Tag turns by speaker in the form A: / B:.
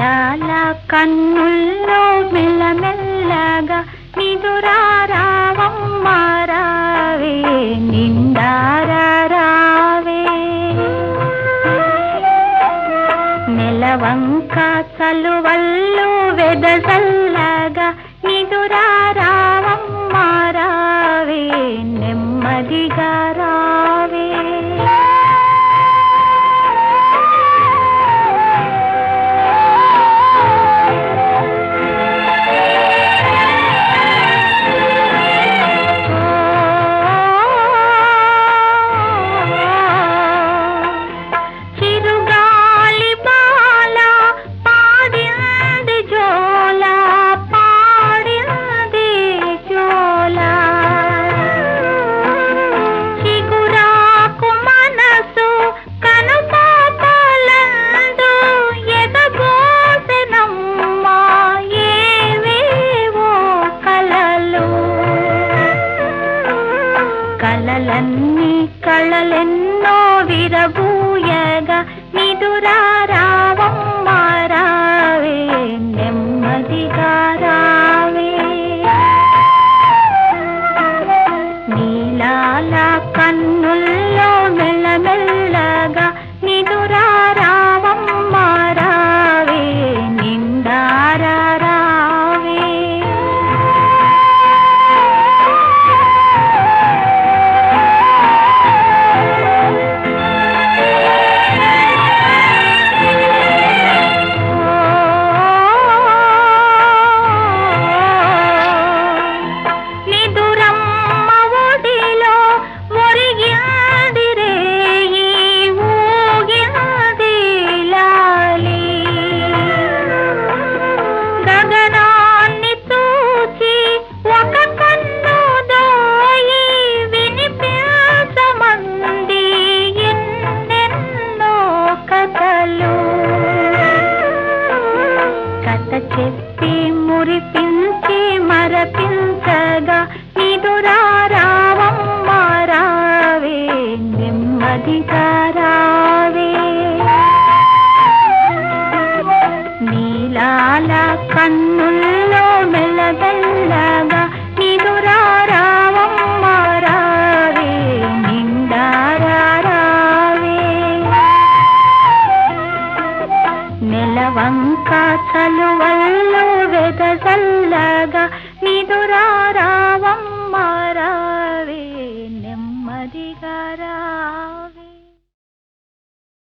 A: నీలాల కన్నుల్లో మెల్లమెల్లగా నిదురారావమ్మ రావే నిండారావే నెలవంక చలువల్లు వెదజల్లగా నిదురారావమ్మ రావే నెమ్మదిగా రావే చిరుగాలి బాల పాడింది జోల పాడింది జోల చిగురాకు మనసు కనుపాపలందు ఎదగోసెనమ్మా ఏవేవో కలలు కలలన్నీ కళలెన్నో విరబూయగా నిదురారావమ్మ రావే నెమ్మదిగా రావే నీలాల కన్నుల్లో మెల్లమెల్లగా నిదురారావమ్మ రావే నిండారా రావే నిదురమ్మ ఒడిలో ఒరిగింది రేయి ఊగింది లాలి గగనాన్ని చూచి ఒక కన్ను దోయి వినిపించమంది ఎన్నెన్నో కథలు కథ చెప్పి మురిపించి మరపించగా నిదురారావమ్మ రావే నెమ్మదిగా రావే నీలాల కన్నుల్లో మెల్లబెల్లగా నిదురారావమ్మ రావే నిండారా రావే నెలవంక చలువల్లో వెదజల్లగా